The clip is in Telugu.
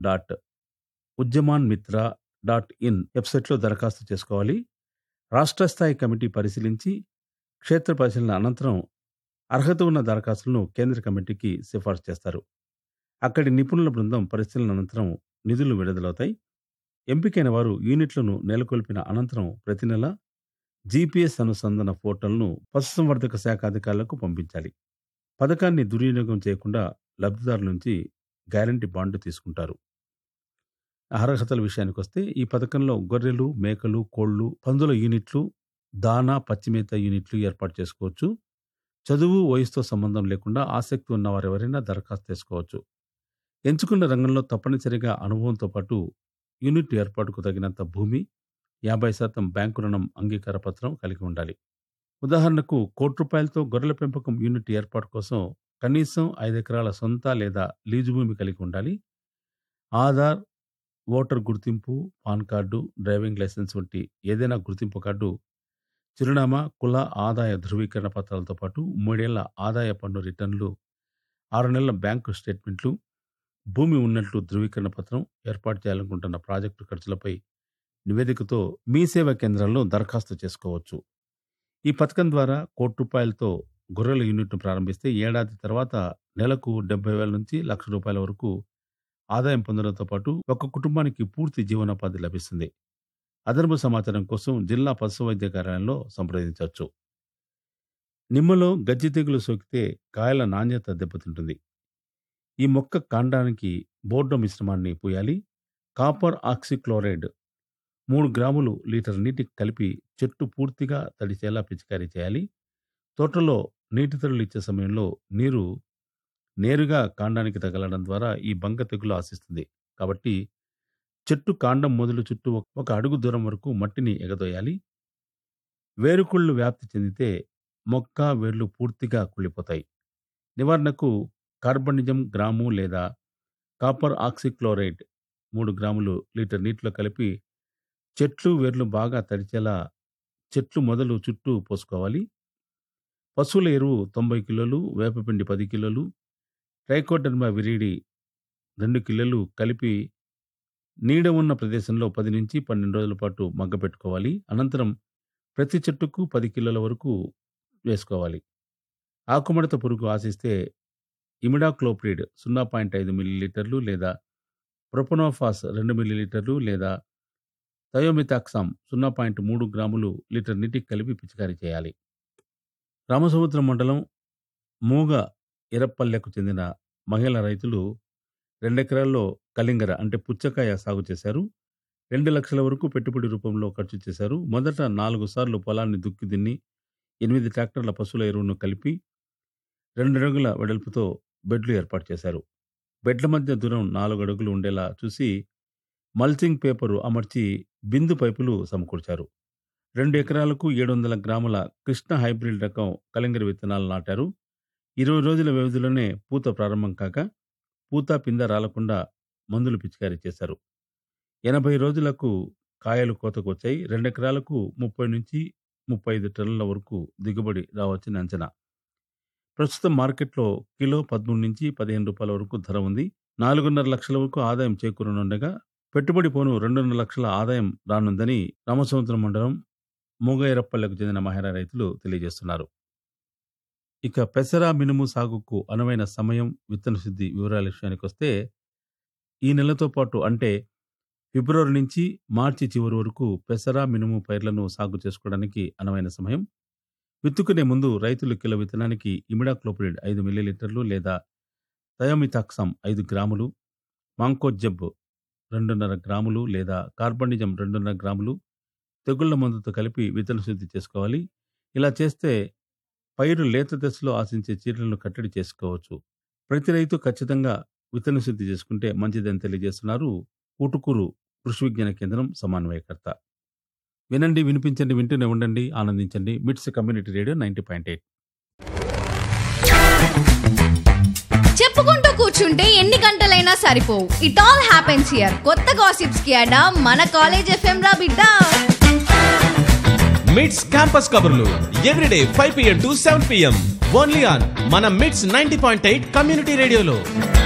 డాట్ ఉద్యమాన్ మిత్ర డాట్ ఇన్ వెబ్సైట్లో దరఖాస్తు చేసుకోవాలి రాష్ట్ర స్థాయి కమిటీ పరిశీలించి క్షేత్ర పరిశీలన అనంతరం అర్హత ఉన్న దరఖాస్తులను కేంద్ర కమిటీకి సిఫార్సు చేస్తారు అక్కడి నిపుణుల బృందం పరిశీలన అనంతరం నిధులు విడుదలవుతాయి ఎంపికైన వారు యూనిట్లను నెలకొల్పిన అనంతరం ప్రతి నెల జీపీఎస్ అనుసంధాన పోర్టల్ను పశుసంవర్ధక శాఖ అధికారులకు పంపించాలి పథకాన్ని దుర్వినియోగం చేయకుండా లబ్ధిదారుల నుంచి గ్యారంటీ బాండ్ తీసుకుంటారు అర్హతల విషయానికి వస్తే ఈ పథకంలో గొర్రెలు మేకలు కోళ్లు పందుల యూనిట్లు దానా పచ్చిమేత యూనిట్లు ఏర్పాటు చేసుకోవచ్చు చదువు వయసుతో సంబంధం లేకుండా ఆసక్తి ఉన్న వారెవరైనా దరఖాస్తు చేసుకోవచ్చు ఎంచుకున్న రంగంలో తప్పనిసరిగా అనుభవంతో పాటు యూనిట్ ఏర్పాటుకు తగినంత భూమి యాభై శాతం బ్యాంకు రుణం అంగీకార పత్రం కలిగి ఉండాలి ఉదాహరణకు కోటి రూపాయలతో గొర్రెల పెంపకం యూనిట్ ఏర్పాటు కోసం కనీసం ఐదు ఎకరాల సొంత లేదా లీజు భూమి కలిగి ఉండాలి ఆధార్ ఓటర్ గుర్తింపు పాన్ కార్డు డ్రైవింగ్ లైసెన్స్ వంటి ఏదైనా గుర్తింపు కార్డు చిరునామా కుల ఆదాయ ధృవీకరణ పత్రాలతో పాటు మూడేళ్ల ఆదాయ పన్ను రిటర్న్లు ఆరు నెలల బ్యాంకు స్టేట్మెంట్లు భూమి ఉన్నట్లు ధృవీకరణ పత్రం ఏర్పాటు చేయాలనుకుంటున్న ప్రాజెక్టు ఖర్చులపై నివేదికతో మీ సేవా కేంద్రాల్లో దరఖాస్తు చేసుకోవచ్చు ఈ పథకం ద్వారా కోటి రూపాయలతో గొర్రెల యూనిట్ను ప్రారంభిస్తే ఏడాది తర్వాత నెలకు డెబ్బై వేల నుంచి లక్ష రూపాయల వరకు ఆదాయం పొందడంతో పాటు ఒక కుటుంబానికి పూర్తి జీవనోపాధి లభిస్తుంది అదనపు సమాచారం కోసం జిల్లా పశు వైద్య కార్యాలయంలో సంప్రదించవచ్చు నిమ్మలో గజ్జి తెగులు సోకితే కాయల నాణ్యత దెబ్బతింటుంది ఈ మొక్క కాండానికి బోర్డో మిశ్రమాన్ని పూయాలి కాపర్ ఆక్సిక్లోరైడ్ మూడు గ్రాములు లీటర్ నీటికి కలిపి చెట్టు పూర్తిగా తడిచేలా పిచికారీ చేయాలి తోటలో నీటి తడులు ఇచ్చే సమయంలో నీరు నేరుగా కాండానికి తగలడం ద్వారా ఈ బంక తెగులు ఆశిస్తుంది కాబట్టి చెట్టు కాండం మొదలు చుట్టూ ఒక- ఒక అడుగు దూరం వరకు మట్టిని ఎగదోయాలి వేరుకుళ్ళు వ్యాప్తి చెందితే మొక్క వేర్లు పూర్తిగా కుళ్ళిపోతాయి నివారణకు కార్బనిజం గ్రాము లేదా కాపర్ ఆక్సిక్లోరైడ్ మూడు గ్రాములు లీటర్ నీటిలో కలిపి చెట్లు వేర్లు బాగా తడిచేలా చెట్లు మొదలు చుట్టూ పోసుకోవాలి పశువుల ఎరువు తొంభై కిలోలు వేపపిండి పది కిలోలు ట్రైకోడర్మా విరిడి రెండు కిలోలు కలిపి నీడ ఉన్న ప్రదేశంలో పది నుంచి పన్నెండు రోజుల పాటు మగ్గపెట్టుకోవాలి అనంతరం ప్రతి చెట్టుకు పది కిలోల వరకు వేసుకోవాలి ఆకుమడత పురుగు ఆశిస్తే ఇమిడాక్లోప్రిడ్ సున్నా పాయింట్ ఐదు మిల్లీలీటర్లు లేదా ప్రొపనోఫాస్ రెండు మిల్లీలీటర్లు లేదా థయోమితాక్సామ్ సున్నా పాయింట్ మూడు గ్రాములు లీటర్ నీటికి కలిపి పిచికారీ చేయాలి రామసముద్రం మండలం మూగ ఇరప్పల్లెకు చెందిన మహిళా రైతులు రెండెకరాల్లో కలింగర అంటే పుచ్చకాయ సాగు చేశారు రెండు లక్షల వరకు పెట్టుబడి రూపంలో ఖర్చు చేశారు మొదట నాలుగు సార్లు పొలాన్ని దుక్కి దున్ని ఎనిమిది ట్రాక్టర్ల పశువుల ఎరువును కలిపి రెండు అడుగుల వెడల్పుతో బెడ్లు ఏర్పాటు చేశారు బెడ్ల మధ్య దూరం నాలుగు అడుగులు ఉండేలా చూసి మల్చింగ్ పేపరు అమర్చి బిందు పైపులు సమకూర్చారు రెండు ఎకరాలకు ఏడు వందల గ్రాముల కృష్ణ హైబ్రిడ్ రకం కలింగర విత్తనాలు నాటారు ఇరవై రోజుల వ్యవధిలోనే పూత ప్రారంభం కాక పూత పింద రాలకుండా మందులు పిచికారీ చేశారు ఎనభై రోజులకు కాయలు కోతకు వచ్చాయి రెండు ఎకరాలకు ముప్పై నుంచి ముప్పై ఐదు టన్నుల వరకు దిగుబడి రావచ్చని అంచనా ప్రస్తుతం మార్కెట్లో కిలో పదమూడు నుంచి పదిహేను రూపాయల వరకు ధర ఉంది నాలుగున్నర లక్షల వరకు ఆదాయం చేకూరనుండగా పెట్టుబడి పోను రెండున్నర లక్షల ఆదాయం రానుందని రామసముద్రం మండలం మూగైరప్పల్లకు చెందిన మహిళా రైతులు తెలియజేస్తున్నారు ఇక పెసర మినుము సాగుకు అనువైన సమయం విత్తన శుద్ధి వివరాల విషయానికి వస్తే ఈ నెలతో పాటు అంటే ఫిబ్రవరి నుంచి మార్చి చివరి వరకు పెసర మినుము పైర్లను సాగు చేసుకోవడానికి అనువైన సమయం విత్తుకునే ముందు రైతులు కిలో విత్తనానికి ఇమిడాక్లోపిడ్ ఐదు మిల్లీలీటర్లు లేదా థయోమితాక్సమ్ ఐదు గ్రాములు మాంకోజెబ్ రెండున్నర గ్రాములు లేదా కార్బనిజం రెండున్నర గ్రాములు తెగుళ్ల మందుతో కలిపి విత్తన శుద్ధి చేసుకోవాలి ఇలా చేస్తే పైరు లేత దశలో ఆశించే చీరలను కట్టడి చేసుకోవచ్చు ప్రతి రైతు ఖచ్చితంగా విత్తన శుద్ధి చేసుకుంటే మంచిదని తెలియజేస్తున్నారు ఊటుకూరు కృషి విజ్ఞాన కేంద్రం సమన్వయకర్త వినండి వినిపించండి వింటూనే ఉండండి ఆనందించండి MITS community radio ninety point eight చెప్పుకుంటూ కూర్చుంటే ఎన్ని గంటలైనా సరిపోవు ఇట్ ఆల్ హ్యాపెన్స్ హియర్ కొత్త గాసిప్స్ కి అడా మన కాలేజ్ ఎఫ్ఎం రా బిడ్డ మిడ్స్ క్యాంపస్ కబుర్లు everyday five PM to seven PM only on మన MITS ninety point eight community రేడియోలో